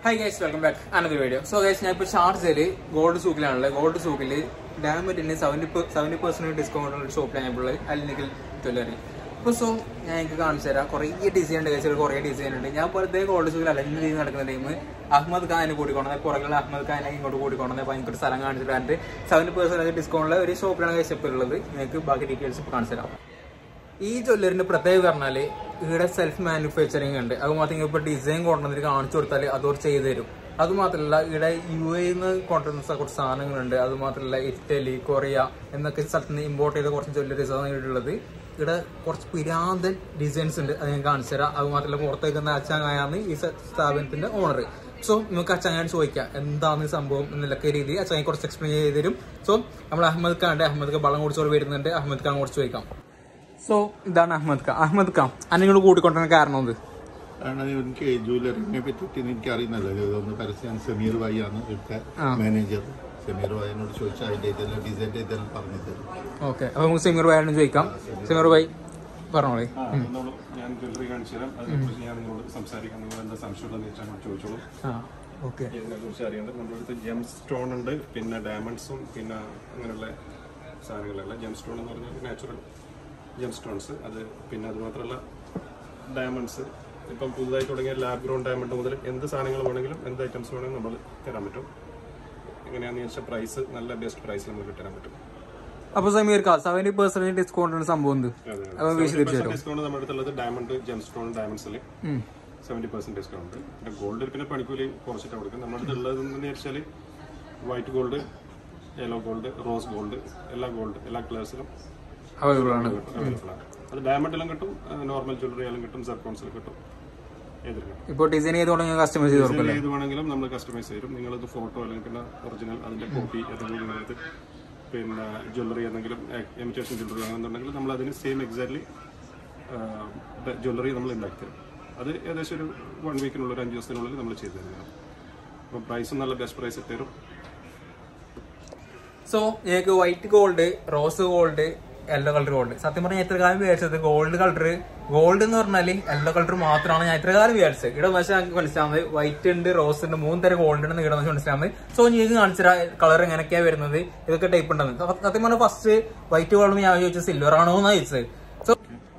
Hi guys welcome back another video so guys ഞാൻ ഇപ്പോൾ ഷാർജയില് ഗോൾഡ് സൂക്കിലാണുള്ളത് ഗോൾഡ് സൂക്കിൽ ഡാമറ്റിന് സെവൻറ്റി സെവൻറ്റി പെർസെന്റ് ഡിസ്കൗണ്ട് ഉള്ള ഷോപ്പിലാണ് ഞാൻ ഉള്ളത് അലിനിക്കൽ ജ്വല്ലറി അപ്പോൾ സോ ഞാൻ എനിക്ക് കാണിച്ചു തരാം കുറേ ഡിസൈൻ ഉണ്ട് ഗൈസ് കുറേ ഡിസൈൻ ഉണ്ട് ഞാൻ പുറത്തെ ഗോൾഡ് സൂക്കിൽ അല്ലെങ്കിൽ ചെയ്ത് നടക്കുന്ന ടൈം അഹമ്മദ് ഖാനെ കൂട്ടിക്കൊണ്ടത് പുറകിലുള്ള അഹമ്മദ് ഖാനെ ഇങ്ങോട്ട് കൂട്ടിക്കൊണ്ടത് അപ്പോൾ എനിക്കൊരു സ്ഥലം കാണിച്ചു തരാണ്ട് സെവൻറ്റി പെർസെന്റ് ഡിസ്കൗണ്ടിൽ ഒരു ഷോപ്പിലാണ് ഗൈസ് ഇപ്പോൾ ഉള്ളത് നിങ്ങൾക്ക് ബാക്കി ഡീറ്റെയിൽസ് ഇപ്പോൾ കാണിച്ചു തരാം ഈ ജ്വല്ലറിന്റെ പ്രത്യേകത പറഞ്ഞാല് ഇവിടെ സെൽഫ് മാനുഫാക്ചറിങ് ഉണ്ട് അത് മാത്രം ഇപ്പൊ ഡിസൈൻ കൊണ്ടുവന്നിട്ട് കാണിച്ചു കൊടുത്താൽ അതോർ ചെയ്തു തരും അത് മാത്രമല്ല ഇവിടെ യു എന്ന് കൊണ്ടുവന്ന കുറച്ച് സാധനങ്ങളുണ്ട് അത് മാത്രമല്ല ഇറ്റലി കൊറിയ എന്നൊക്കെ സ്ഥലത്ത് നിന്ന് ഇമ്പോർട്ട് ചെയ്ത കുറച്ച് ജ്വല്ലറീസ് ആണ് ഇവിടെ ഉള്ളത് ഇവിടെ കുറച്ച് പിരാന്തൻ ഡിസൈൻസ് ഉണ്ട് അത് ഞാൻ കാണിച്ചു തരാം അത് മാത്രമല്ല പുറത്തേക്ക് വന്ന അച്ചാങ്ങായാണ് ഈ സ- സ്ഥാപനത്തിന്റെ ഓണർ സോ നമുക്ക് അച്ചാങ്ങാൻ ചോദിക്കാം എന്താണ് സംഭവം എന്നൊക്കെ രീതി അച്ചാങ്ങ കുറച്ച് എക്സ്പ്ലെയിൻ ചെയ്ത് തരും സോ നമ്മൾ അഹമ്മദ് ഖാന്റെ അഹമ്മദ് ഖാൻ വള്ളം കുടിച്ചോട് വരുന്നുണ്ട് അഹമ്മദ് ഖാൻ കുറച്ച് ചോദിക്കാം സോ ഇതാണ് അഹമ്മദ് ഖാൻ അഹമ്മദ് ഖാൻ അന്നിങ്ങൾ കൂട്ടിക്കൊണ്ടുവരാൻ കാരണം എന്ത് കാരണം എനിക്ക് ജ്വല്ലറിനെ പറ്റിയിട്ട് എനിക്ക് അറിയുന്നല്ലോ ഇതൊന്ന് പരസ്യം സമീർ ഭായി ആണ് ഇവിടുത്തെ ആ. മാനേജർ സമീർ ഭായിനോട് ചോദിച്ചാൽ അതിന്റെ ഇതെല്ലാം ഡിസൈൻ്റെ ഇതെല്ലാം പറഞ്ഞു തരും ഓക്കെ അപ്പൊ നമുക്ക് സമീർ ഭായിയോട് ചോദിക്കാം സമീർ ഭായി പറഞ്ഞോളേ ആ, എന്നോട് ഞാൻ ജ്വല്ലറി കാണിച്ചു തരാം അതിനെക്കുറിച്ച് ഞാൻ നിങ്ങളോട് സംസാരിക്കാം നിങ്ങൾ എന്താ സംശയമുള്ളതെന്ന് വെച്ചാൽ ചോദിച്ചോളൂ ആ ഓക്കെ ഇതിനെ കുറിച്ച് അറിയേണ്ടത് നമ്മുടെ അടുത്ത് ജെം സ്റ്റോൺ ഉണ്ട് പിന്നെ ഡയമണ്ട്സും പിന്നെ അങ്ങനെയുള്ള സാധനങ്ങളല്ല ജെം സ്റ്റോൺ എന്ന് പറഞ്ഞാൽ നാച്ചുറൽ ജെം സ്റ്റോൺസ് അത് പിന്നെ അത് മാത്രമല്ല ഡയമണ്ട്സ് ഇപ്പം പുതുതായി തുടങ്ങിയ ലാബ് ഗ്രോൺ ഡയമണ്ട് മുതൽ എന്ത് സാധനങ്ങൾ വേണമെങ്കിലും എന്ത് ഐറ്റംസ് വേണമെങ്കിലും നമ്മൾ തരാൻ പറ്റും എങ്ങനെയാണെന്ന് വെച്ചാൽ പ്രൈസ് നല്ല ബെസ്റ്റ് പ്രൈസിൽ നമുക്ക് തരാൻ പറ്റും അപ്പൊ Sameer Khan seventy percent discount സംഭവം എന്ത് അപ്പൊ വിശദീകരിച്ചു തരും ഡിസ്കൗണ്ട് നമ്മുടെ അടുത്തുള്ളത് ഡയമണ്ട് ജെം സ്റ്റോൺ ഡയമണ്ട്സിൽ സെവൻറ്റി പെർസെന്റ് ഡിസ്കൗണ്ട് പിന്നെ ഗോൾഡിൽ പിന്നെ പണിക്കൂലി കുറച്ചിട്ട് കൊടുക്കും നമ്മുടെ അടുത്ത് ഉള്ളതെന്ന് വെച്ചാൽ white gold yellow gold rose gold എല്ലാ ഗോൾഡ് എല്ലാ കളേഴ്സിലും അവൈലബിൾ ആണ് അവൈലബിൾ ആണ് അത് ഡയമണ്ടിലും കിട്ടും നോർമൽ ജ്വല്ലറി ആയാലും കിട്ടും സർക്കോൺസിലും കിട്ടും ഏതിലും കിട്ടും ഇപ്പൊ ഡിസൈൻ ചെയ്ത് തുടങ്ങിയ കസ്റ്റമൈസ് ചെയ്ത് കൊടുക്കും ഏത് വേണമെങ്കിലും നമ്മൾ കസ്റ്റമൈസ് ചെയ്യും നിങ്ങളത് ഫോട്ടോ അല്ലെങ്കിൽ പിന്നെ ഒറിജിനൽ അതിന്റെ കോപ്പി ഏതെങ്കിലും നിങ്ങൾക്ക് പിന്നെ ജ്വല്ലറി എന്തെങ്കിലും എമിറ്റേഷൻ ജ്വല്ലറി ആണെന്നുണ്ടെങ്കിൽ നമ്മൾ അതിന് സെയിം എക്സാക്ട്ലി ജ്വല്ലറി നമ്മൾ ഉണ്ടാക്കി തരും അത് ഏകദേശം ഒരു വൺ വീക്കിനുള്ളിൽ ഒരു അഞ്ച് ദിവസത്തിനുള്ളിൽ നമ്മൾ ചെയ്തു തരുന്നതാണ് അപ്പോൾ പ്രൈസും നല്ല ബെസ്റ്റ് പ്രൈസ് തരും സോ ഞങ്ങൾക്ക് white gold rose gold yellow colour gold സത്യം പറഞ്ഞാൽ എത്ര കാലം വിചാരിച്ചത് ഗോൾഡ് കളർ ഗോൾഡ് എന്ന് പറഞ്ഞാൽ യെല്ലോ കളർ മാത്രമാണ് ഞാൻ ഇത്ര കാലം വിചാരിച്ചത് ഇവിടെ പക്ഷേ ഞങ്ങൾക്ക് മനസ്സിലാവുന്നത് വൈറ്റ് ഉണ്ട് റോസ് ഉണ്ട് മൂന്ന് തരം ഗോൾഡ് ഉണ്ടെന്ന് ഇവിടെ മനസ്സിലാവുന്നത് സോ നിങ്ങൾക്ക് കാണിച്ച കളർ എങ്ങനെയൊക്കെയാ വരുന്നത് ഇതൊക്കെ ടൈപ്പ് ഉണ്ടെന്ന് സത്യം സത്യം പറഞ്ഞാൽ ഫസ്റ്റ് വൈറ്റ് ഗോൾഡ് ഞാൻ ചോദിച്ചത് സിൽവർ ആണോ എന്നാ ചോദിച്ചത് സോ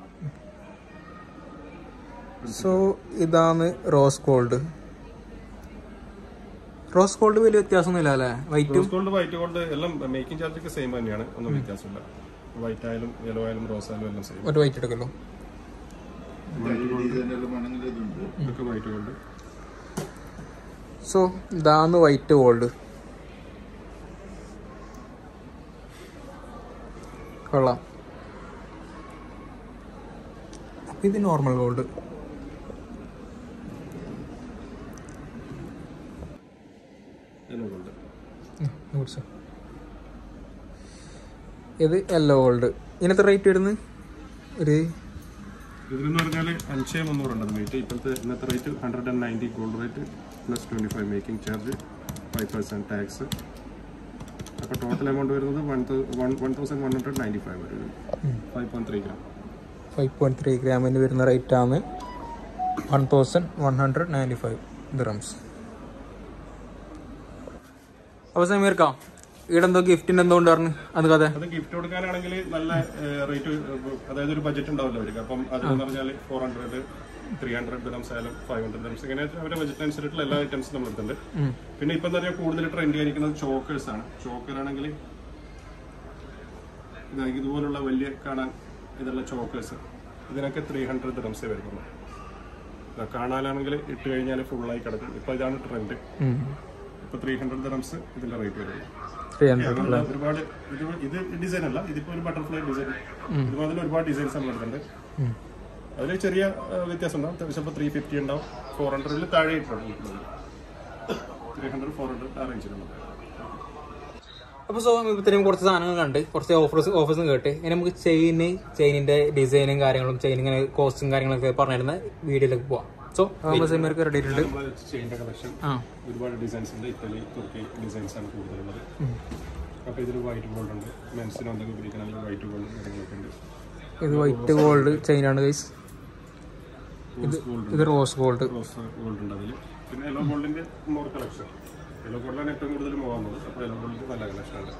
സോ ഇതാണ് റോസ് ഗോൾഡ് റോസ് ഗോൾഡ് വലിയ വ്യത്യാസമൊന്നുമില്ല അല്ലേ വൈറ്റും റോസ് ഗോൾഡ് വൈറ്റ് ഗോൾഡ് എല്ലാം മേക്കിംഗ് ചാർജ് ഒക്കെ സെയിം തന്നെയാണ് ഒന്നും വ്യത്യാസമില്ല വൈറ്റ് ആയാലും യെല്ലോ ആയാലും റോസ് ആയാലും എല്ലാം സെയിം ഒരു വൈറ്റ് എടുക്കല്ലോ ഡിസൈനെല്ലാം വേണമെങ്കിൽ ഇതുണ്ട് ഇതൊക്കെ വൈറ്റ് ഗോൾഡ് സോ ഇതാണ് വൈറ്റ് ഗോൾഡ് കൊള്ളാം അപ്പൊ ഇത് നോർമൽ ഗോൾഡ് യെല്ലോ ഗോൾഡ് ഇത് യെല്ലോ ഗോൾഡ് ഇതിനകത്ത് റേറ്റ് വരുന്നത് ഒരു ഇതിനെന്ന് പറഞ്ഞാൽ അഞ്ച് മുന്നൂറുണ്ട് വെയിറ്റ് ഇപ്പോഴത്തെ ഇന്നത്തെ rate hundred and ninety gold rate plus twenty five making charge five percent tax അപ്പോൾ ടോട്ടൽ എമൗണ്ട് വരുന്നത് one one one thousand one hundred ninety five വരും five point three gram five point three ഗ്രാമിന് വരുന്ന rate ആണ് one thousand one hundred ninety five dirhams അപ്പോൾ സമീർക്കാം ഇവിടെ എന്തോ ഗിഫ്റ്റിന് എന്തോ ഉണ്ടായിരുന്നു അത് കഥ അത് ഗിഫ്റ്റ് കൊടുക്കാനാണെങ്കിൽ നല്ല റേറ്റ് അതായത് ഒരു ബഡ്ജറ്റ് ഉണ്ടാവില്ല അവർക്ക് അപ്പം അതെന്ന് പറഞ്ഞാൽ four hundred three hundred grams ആയാലും ഫൈവ് ഹൺഡ്രഡ് ഗ്രംസ് ഇങ്ങനെ അവരുടെ ബഡ്ജറ്റ് അനുസരിച്ചുള്ള എല്ലാ ഐറ്റംസും നമ്മൾ എടുത്തിട്ടുണ്ട് പിന്നെ ഇപ്പം എന്താ പറയുക കൂടുതൽ ട്രെൻഡ് ആയിരിക്കുന്നത് ചോക്കേഴ്സ് ആണ് ചോക്കർ ആണെങ്കിൽ ഇതാ ഇതുപോലുള്ള വലിയ കാണാൻ ഇതുള്ള ചോക്കേഴ്സ് ഇതിനൊക്കെ ത്രീ ഹൺഡ്രഡ് ഗ്രംസേ വരുന്നുള്ളൂ ഇതാ കാണാനാണെങ്കിൽ ഇട്ട് കഴിഞ്ഞാൽ ഫുള്ളായി കിടക്കും ഇപ്പൊ ഇതാണ് ട്രെൻഡ് ഇപ്പൊ ത്രീ ഹൺഡ്രഡ് ഗ്രംസ് ഇതിന്റെ റേറ്റ് വരുന്നത് ത്രീ ഹൺഡ്രഡ് അതുകൊണ്ട് ഒരുപാട് ഇത് ഇത് ഡിസൈൻ അല്ല ഇതിപ്പോ ഒരു ബട്ടർഫ്ലൈ ഡിസൈൻ ഇതുമാതിരി ഒരുപാട് ഡിസൈൻസ് നമ്മൾ എടുത്തിട്ടുണ്ട് അതിൽ ചെറിയ ആ, വ്യത്യാസം ഉണ്ടാവും ചിലപ്പോൾ ത്രീ ഫിഫ്റ്റി ഉണ്ടാവും ഫോർ ഹൺഡ്രഡിൽ താഴെ ഇട്ടുണ്ട് ത്രീ ഹൺഡ്രഡ് ഫോർ ഹൺഡ്രഡ് ആ റേഞ്ചിലുണ്ട് അപ്പോൾ സോ ഇത്രയും കുറച്ച് സാധനങ്ങൾ കണ്ട് കുറച്ച് ഓഫേഴ്സ് ഓഫേഴ്സും കേട്ട് ഇനി നമുക്ക് ചെയിന് ചെയിനിന്റെ ഡിസൈനും കാര്യങ്ങളും ചെയിൻ ഇങ്ങനെ കോസ്റ്റും കാര്യങ്ങളൊക്കെ പറഞ്ഞിരുന്ന വീഡിയോയിലേക്ക് പോവാം സോ നമ്മൾ സെമിയർക്ക് റെഡി ആയിട്ടുണ്ട് നമ്മൾ ചെയിൻ്റെ കളക്ഷൻ ആ ഒരുപാട് ഡിസൈൻസ് ഉണ്ട് ഇറ്റലി തുർക്കി ഡിസൈൻസ് ആണ് കൂടുതലുള്ളത് അപ്പോൾ ഇതിൽ വൈറ്റ് ഗോൾഡ് ഉണ്ട് മെൻസിന് എന്തെങ്കിലും ഉപയോഗിക്കണമെങ്കിൽ വൈറ്റ് ഗോൾഡ് കാര്യങ്ങളൊക്കെ ഉണ്ട് ഇത് വൈറ്റ് ഗോൾഡ് ചെയിനാണ് ഗൈസ് റോസ് ഗോൾഡ് ഇത് റോസ് ഗോൾഡ് റോസ് ഗോൾഡ് ഉണ്ട് അതിൽ പിന്നെ യെല്ലോ ഗോൾഡിന്റെ മോർ കളക്ഷൻ യെല്ലോ ഗോൾഡിലാണ് ഏറ്റവും കൂടുതൽ പോകുന്നത് അപ്പോൾ യെല്ലോ ഗോൾഡിന്റെ നല്ല കളക്ഷൻ ഉണ്ട്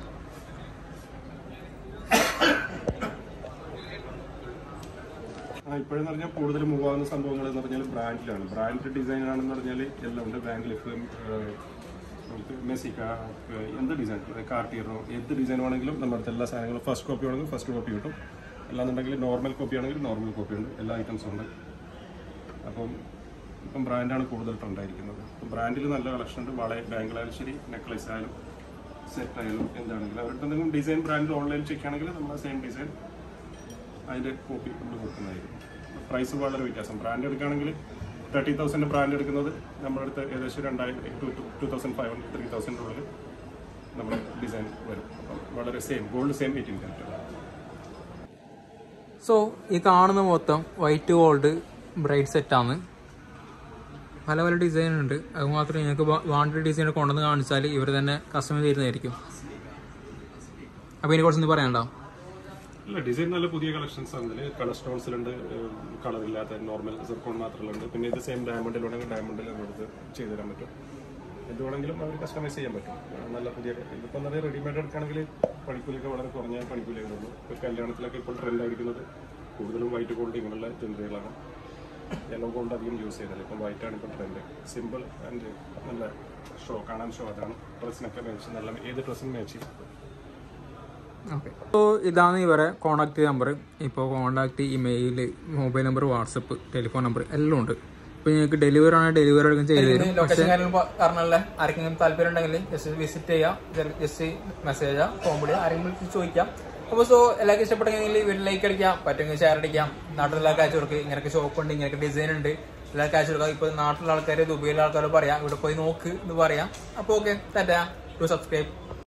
ആ ഇപ്പോഴെന്ന് പറഞ്ഞാൽ കൂടുതൽ മൂവ് ആവുന്ന സംഭവങ്ങൾ എന്ന് പറഞ്ഞാൽ ബ്രാൻഡിലാണ് ബ്രാൻഡ് ഡിസൈൻ ആണെന്ന് പറഞ്ഞാൽ എല്ലാം ഉണ്ട് ബാങ്ക് ലിഫ് നമുക്ക് മെസ്സിക്ക ഏഹ് എന്ത് ഡിസൈൻ കാർട്ടിയറോ എന്ത് ഡിസൈൻ ആണെങ്കിലും നമ്മുടെ അടുത്ത് എല്ലാ സാധനങ്ങളും ഫസ്റ്റ് കോപ്പി ആണെങ്കിൽ ഫസ്റ്റ് കോപ്പി കിട്ടും അല്ലാന്നുണ്ടെങ്കിൽ നോർമൽ കോപ്പി ആണെങ്കിൽ നോർമൽ കോപ്പി ഉണ്ട് എല്ലാ ഐറ്റംസും ഉണ്ട് അപ്പം ഇപ്പം ബ്രാൻഡാണ് കൂടുതൽ ട്രെൻഡായിരിക്കുന്നത് ഇപ്പം ബ്രാൻഡിൽ നല്ല കളക്ഷൻ ഉണ്ട് വള ബാങ്കിലായാലും ശരി നെക്ലേസ് ആയാലും സെറ്റ് ആയാലും എന്താണെങ്കിലും അവരുടെ എന്തെങ്കിലും ഡിസൈൻ ബ്രാൻഡിൽ ഓൺലൈൻ ചെക്ക് ആണെങ്കിൽ നമ്മൾ സെയിം ഡിസൈൻ അതിൻ്റെ കോപ്പി നമ്മൾ കൊടുക്കുന്നതായിരിക്കും പ്രൈസ് വളരെ വ്യത്യാസം ബ്രാൻഡ് എടുക്കുകയാണെങ്കിൽ തേർട്ടി തൗസൻഡ് ബ്രാൻഡ് എടുക്കുന്നത് നമ്മുടെ അടുത്ത് ഏകദേശം രണ്ടായിരം two two thousand five hundred three thousand ഉള്ളിൽ നമ്മുടെ ഡിസൈൻ വരും അപ്പം വളരെ same gold same eighteen carat so ഈ കാണുന്ന മൊത്തം വൈറ്റ് ഗോൾഡ് ബ്രൈറ്റ് സെറ്റാണ് പല പല ഡിസൈൻ ഉണ്ട് അത് മാത്രമേ നിങ്ങൾക്ക് വാണ്ടഡ് ഡിസൈൻ കൊണ്ടുവന്ന് കാണിച്ചാൽ ഇവർ തന്നെ കസ്റ്റമൈസ് ചെയ്യുന്നതായിരിക്കും അപ്പോൾ ഇതിനെ കുറിച്ചൊന്നും പറയണ്ടോ ഇല്ല ഡിസൈൻ നല്ല പുതിയ കളക്ഷൻസ് ആണ് ഇതിൽ കളർ സ്റ്റോൺസിലുണ്ട് കളർ ഇല്ലാത്ത നോർമൽ സിർക്കോൺ മാത്രമുണ്ട് പിന്നെ ഇത് സെയിം ഡയമണ്ടിലുണ്ടെങ്കിൽ ഡയമണ്ടിൽ നമുക്ക് ചെയ്തു തരാൻ പറ്റും എന്ത് വേണമെങ്കിലും അവർ കസ്റ്റമൈസ് ചെയ്യാൻ പറ്റും ആ, നല്ല പുതിയ ഇതിപ്പോൾ നല്ല റെഡിമെയ്ഡ് എടുക്കുകയാണെങ്കിൽ പണിക്കൂലിയൊക്കെ വളരെ കുറഞ്ഞ പണിക്കൂലിയേ ഉള്ളൂ ഇപ്പോൾ കല്യാണത്തിലൊക്കെ ഇപ്പോൾ ട്രെൻഡ് ആയിരിക്കുന്നത് കൂടുതലും വൈറ്റ് ഗോൾഡ് ഇങ്ങനെയുള്ള ജ്വല്ലറികളാണ് യെല്ലോ ഗോൾഡ് അധികം യൂസ് ചെയ്യുന്നില്ല ഇപ്പം വൈറ്റ് ആണ് ഇപ്പോൾ ട്രെൻഡ് സിമ്പിൾ ആൻഡ് നല്ല ഷോ കാണാൻ ഷോ അതാണ് ഡ്രസ്സിനൊക്കെ മേടിച്ച് നല്ല ഏത് ഡ്രസ്സിനും മേടിച്ച് ഓക്കെ അപ്പോൾ ഇതാണ് ഇവരെ കോൺടാക്ട് നമ്പർ ഇപ്പോൾ contact email mobile number WhatsApp telephone number എല്ലാം ഉണ്ട് ഇപ്പോൾ നിങ്ങൾക്ക് ഡെലിവറി ആണെങ്കിൽ ഡെലിവറി എടുക്കാൻ ചെയ്തു തരും ലൊക്കേഷൻ കാര്യങ്ങൾ പറഞ്ഞല്ലേ ആർക്കെങ്കിലും താല്പര്യം ഉണ്ടെങ്കിൽ ജസ്റ്റ് വിസിറ്റ് ചെയ്യാം ജസ്റ്റ് മെസ്സേജ് ചെയ്യാം ഫോൺ വിളിയാം ആരെങ്കിലും വിളിച്ച് ചോദിക്കാം അപ്പോൾ സോ എല്ലാവർക്കും ഇഷ്ടപ്പെട്ടെങ്കിൽ വീട്ടിൽ ലൈക്ക് അടിക്കാം പറ്റുമെങ്കിൽ ഷെയർ അടിക്കാം നാട്ടിലുള്ള കാഴ്ച കൊടുക്കുക ഇങ്ങനെയൊക്കെ ഷോപ്പ് ഉണ്ട് ഇങ്ങനെയൊക്കെ ഡിസൈൻ ഉണ്ട് എല്ലാ കാഴ്ച കൊടുക്കാം ഇപ്പോൾ നാട്ടിലുള്ള ആൾക്കാർ ദുബൈയിലെ ആൾക്കാർ പറയാം ഇവിടെ പോയി നോക്ക് എന്ന് പറയാം അപ്പോൾ ഓക്കെ ടാറ്റാ ടു സബ്സ്ക്രൈബ്